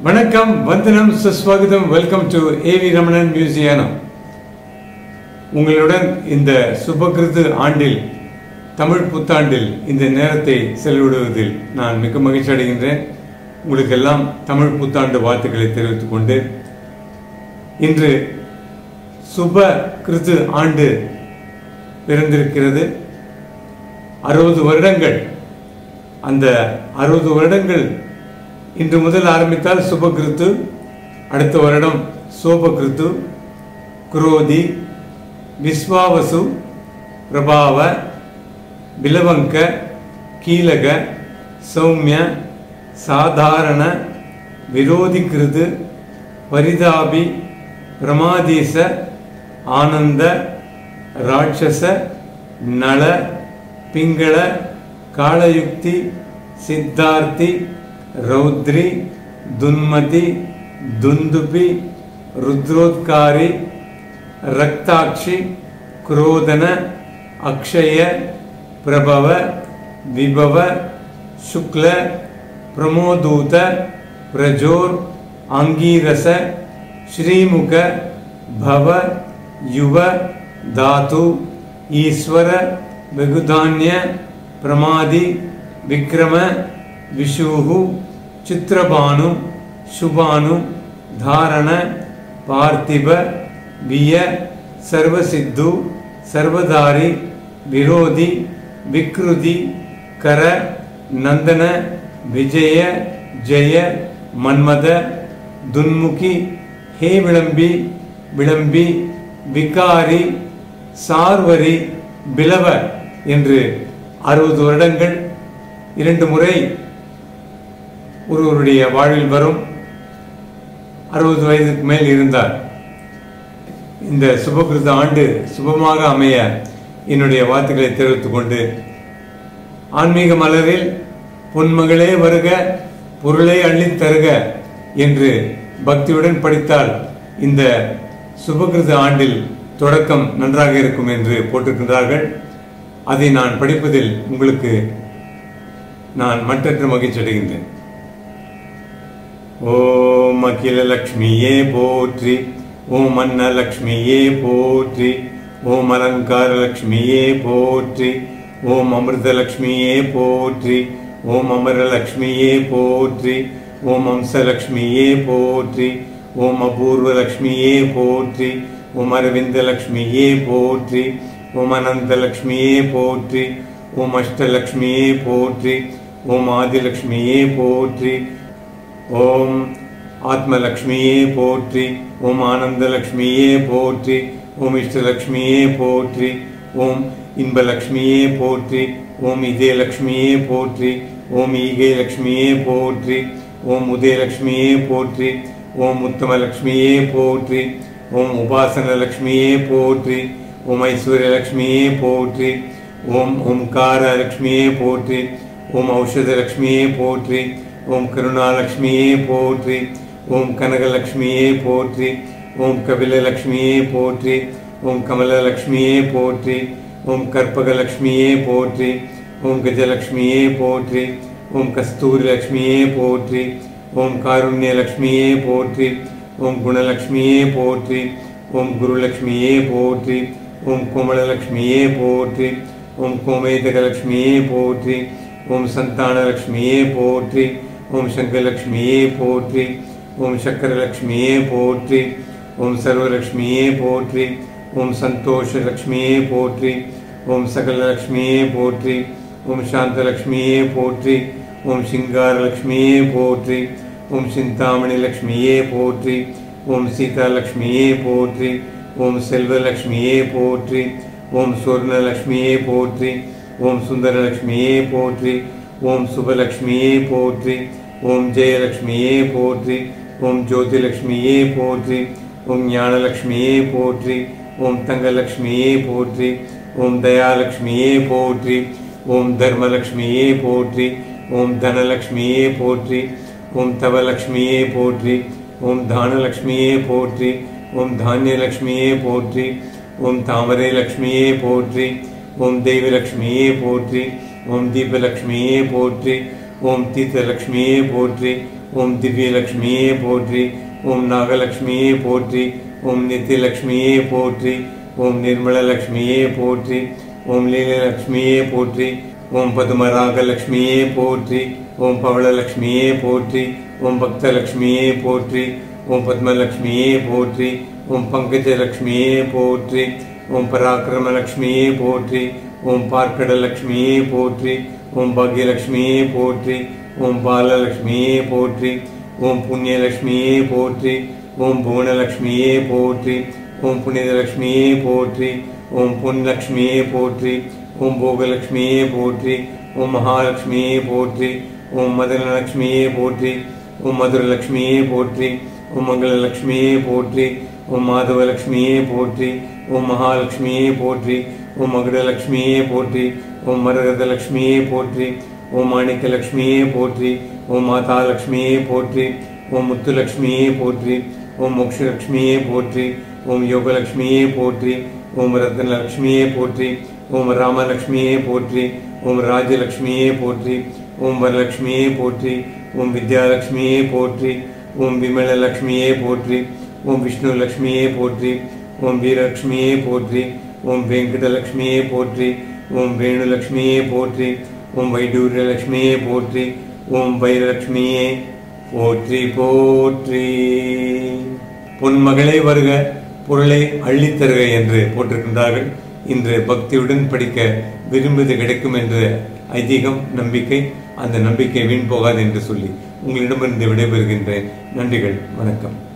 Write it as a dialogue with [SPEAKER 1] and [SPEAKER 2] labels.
[SPEAKER 1] வணக்கம் வந்தனம் சுஸ்வாகதம் வெல்கம் டு ஏவி ரமணன் மியூசியானம் உங்களுடன் இந்த சுபகிருது ஆண்டில் தமிழ் புத்தாண்டில் இந்த நேரத்தை செலவிடுவதில் நான் மிக மகிழ்ச்சி அடைகின்றேன் உங்களுக்கெல்லாம் தமிழ் புத்தாண்டு வாழ்த்துக்களை தெரிவித்துக் கொண்டு இன்று சுப கிருது ஆண்டு பிறந்திருக்கிறது அறுபது வருடங்கள் அந்த அறுபது வருடங்கள் இன்று முதல் ஆரம்பித்தால் சுபகிருத்து அடுத்த வருடம் சோபகிருத்து குரோதி விஸ்வாவசு பிரபாவ பிலவங்க கீலக சௌமிய சாதாரண விரோதிகிருது பரிதாபி பிரமாதீச ஆனந்த ராட்சச நல பிங்கள காளயுக்தி சித்தார்த்தி ரௌத்ரி துன்மதி துந்துபி ருத்ரோத்காரி ரக்தாட்சி குரோதன அக்ஷய பிரபவ விபவ சுக்ல பிரமோதூத பிரஜோர் அங்கீரச ஸ்ரீமுக பவ யுவ தாது ஈஸ்வர வெகுதான்ய பிரமாதி விக்ரம விஷுஹு சித்திரபானு சுபானு தாரண பார்த்திப விய சர்வசித்து சர்வதாரி விரோதி விக்ருதி கர நந்தன விஜய ஜெய மன்மத துன்முகி ஹே விளம்பி விளம்பி விகாரி சார்வரி பிளவ என்று அறுபது வருடங்கள் இரண்டு முறை ஒருவருடைய வாழ்வில் வரும் அறுபது வயதுக்கு மேல் இருந்தார் இந்த சுபகிருத ஆண்டு சுபமாக அமைய என்னுடைய வாழ்த்துக்களை தெரிவித்துக் கொண்டு ஆன்மீக மலரில் பொன்மகளே வருக பொருளை அள்ளித் தருக என்று பக்தியுடன் படித்தால் இந்த சுபகிருத ஆண்டில் தொடக்கம் நன்றாக இருக்கும் என்று போட்டிருக்கின்றார்கள் அதை நான் படிப்பதில் உங்களுக்கு நான் மற்றற்ற மகிழ்ச்சி அடைகின்றேன் ஓம் அகில லக்ஷ்மியே போற்றி ஓம் அன்னலக்ஷ்மியே போற்றி ஓம் அலங்கார லக்ஷ்மியே போற்றி ஓம் அமிர்தலக்ஷ்மியே போற்றி ஓம் அமரலக்ஷ்மியே போற்றி ஓம் அம்சலக்ஷ்மியே போற்றி ஓம் அபூர்வலக்ஷ்மியே போற்றி ஓம் அரவிந்தலக்ஷ்மியே போற்றி ஓம் அனந்தலக்ஷ்மியே போற்றி ஓம் அஷ்டலக்ஷ்மியே போற்றி ஓம் ஆதிலக்ஷ்மியே போற்றி ஓம் ஆத்மலக்ஷ்மியே போற்றி ஓம் ஆனந்தலக்ஷ்மியே போற்றி ஓம் இஷ்டலக்ஷ்மியே போற்றி ஓம் இன்பலக்ஷ்மியே போற்றி ஓம் இதயலக்ஷ்மியே போற்றி ஓம் ஈகை லக்ஷ்மியே போற்றி ஓம் உதயலக்ஷ்மியே போற்றி ஓம் உத்தமலக்ஷ்மியே போற்றி ஓம் உபாசனலக்ஷ்மியே போற்றி ஓம் ஐஸ்வர்யலக்ஷ்மியே போற்றி ஓம் ஓம்கார லக்ஷ்மியே போற்றி ஓம் ஔஷதலக்ஷ்மியே போற்றி ஓம் கருணாலக்ஷ்மியே போற்றி ஓம் கனகலக்ஷ்மியே போற்றி ஓம் கபிலலக்ஷ்மியே போற்றி ஓம் கமலலக்ஷ்மியே போற்றி ஓம் கற்பகலக்ஷ்மியே போற்றி ஓம் கஜலக்ஷ்மியே போற்றி ஓம் கஸ்தூரிலக்ஷ்மியே போற்றி ஓம் காருண்யலக்ஷ்மியே போற்றி ஓம் குணலக்ஷ்மியே போற்றி ஓம் குருலக்ஷ்மியே போற்றி ஓம் கோமலலக்ஷ்மியே போற்றி ஓம் கோமேதகலக்ஷ்மியே போற்றி ஓம் சந்தானலக்ஷ்மியே போற்றி ஓம் சங்கலக்ஷ்மியே போற்றி ஓம் சக்கரலக்ஷ்மியே போற்றி ஓம் சர்வலக்ஷ்மியே போற்றி ஓம் சந்தோஷலக்ஷ்மியே போற்றி ஓம் சகலலக்ஷ்மியே போற்றி ஓம் சாந்தலக்ஷ்மியே போற்றி ஓம் சிங்காரலக்ஷ்மியே போற்றி ஓம் சிந்தாமணி லக்ஷ்மியே போற்றி ஓம் சீதாலக்ஷ்மியே போற்றி ஓம் செல்வலக்ஷ்மியே போற்றி ஓம் சுவர்ணலக்ஷ்மியே போற்றி ஓம் சுந்தரலக்ஷ்மியே போற்றி ஓம் சுபலக்ஷ்மியே போற்றி ஓம் ஜெயலக்ஷ்மியே போற்றி ஓம் ஜோதிலக்ஷ்மியே போற்றி ஓம் ஞானலக்ஷ்மியே போற்றி ஓம் தங்கலக்ஷ்மியே போற்றி ஓம் தயாலக்ஷ்மியே போற்றி ஓம் தர்மலக்ஷ்மியே போற்றி ஓம் தனலக்ஷ்மியே போற்றி ஓம் தவலக்ஷ்மியே போற்றி ஓம் தானலக்ஷ்மியே போற்றி ஓம் தானியலக்ஷ்மியே போற்றி ஓம் தாமரை லக்ஷ்மியே போற்றி ஓம் தெய்வலக்ஷ்மியே போற்றி ஓம் தீபலக்ஷ்மியே போற்றி ஓம் தீர்த்தலக்ஷ்மியே போற்றி ஓம் திவ்யலக்ஷ்மியே போற்றி ஓம் நாகலக்ஷ்மியே போற்றி ஓம் நித்தியலக்ஷ்மியே போற்றி ஓம் நிர்மலலக்ஷ்மியே போற்றி ஓம் லீலலக்ஷ்மியே போற்றி ஓம் பதுமராகலக்ஷ்மியே போற்றி ஓம் பவளலக்ஷ்மியே போற்றி ஓம் பக்தலக்ஷ்மியே போற்றி ஓம் பத்மலக்ஷ்மியே போற்றி ஓம் பங்கஜலக்ஷ்மியே போற்றி ஓம் பராக்கிரமலக்ஷ்மியே போற்றி ஓம் பார்க்கடலக்ஷ்மியே போற்றி ஓம் பாக்யலக்ஷ்மியே போற்றி ஓம் பாலலக்ஷ்மியே போற்றி ஓம் புண்ணியலக்ஷ்மியே போற்றி ஓம் புவனலக்ஷ்மியே போற்றி ஓம் புனிதலக்ஷ்மியே போற்றி ஓம் பொன்லக்ஷ்மியே போற்றி ஓம் போகலக்ஷ்மியே போற்றி ஓம் மகாலட்சுமியே போற்றி ஓம் மதனலக்ஷ்மியே போற்றி ஓம் மதுரலக்ஷ்மியே போற்றி ஓம் மங்களலக்ஷ்மியே போற்றி ஓம் மாதவலக்ஷ்மியே போற்றி ஓம் மகாலட்சுமியே போற்றி ஓம் மகுடலக்ஷ்மியே போற்றி ஓம் மரகதலக்ஷ்மியே போற்றி ஓம் மாணிக்கலக்ஷ்மியே போற்றி ஓம் மாதாலக்ஷ்மியே போற்றி ஓம் முத்துலக்ஷ்மியே போற்றி ஓம் மோக்ஷலக்ஷ்மியே போற்றி ஓம் யோகலக்ஷ்மியே போற்றி ஓம் ரத்னலக்ஷ்மியே போற்றி ஓம் ராமலக்ஷ்மியே போற்றி ஓம் ராஜலக்ஷ்மியே போற்றி ஓம் வரலக்ஷ்மியே போற்றி ஓம் வித்யாலக்ஷ்மியே போற்றி ஓம் விமலலக்ஷ்மியே போற்றி ஓம் விஷ்ணுலக்ஷ்மியே போற்றி ஓம் வீரலக்ஷ்மியே போற்றி ஓம் வெங்கடலக்ஷ்மியே போற்றி ஓம் வேணுலக்ஷ்மியே போற்றி ஓம் வைடூரியலக்ஷ்மியே போற்றி ஓம் வைரலக்ஷ்மியே போற்றி போற்றி பொன்மகளே வருக பொருளை அள்ளித் தருக என்று போட்டிருக்கின்றார்கள் இன்று பக்தியுடன் படிக்க விரும்புவது கிடைக்கும் என்ற ஐதீகம் நம்பிக்கை அந்த நம்பிக்கை வீண் போகாது என்று சொல்லி உங்களிடமிருந்து விடைபெறுகின்றேன் நன்றிகள் வணக்கம்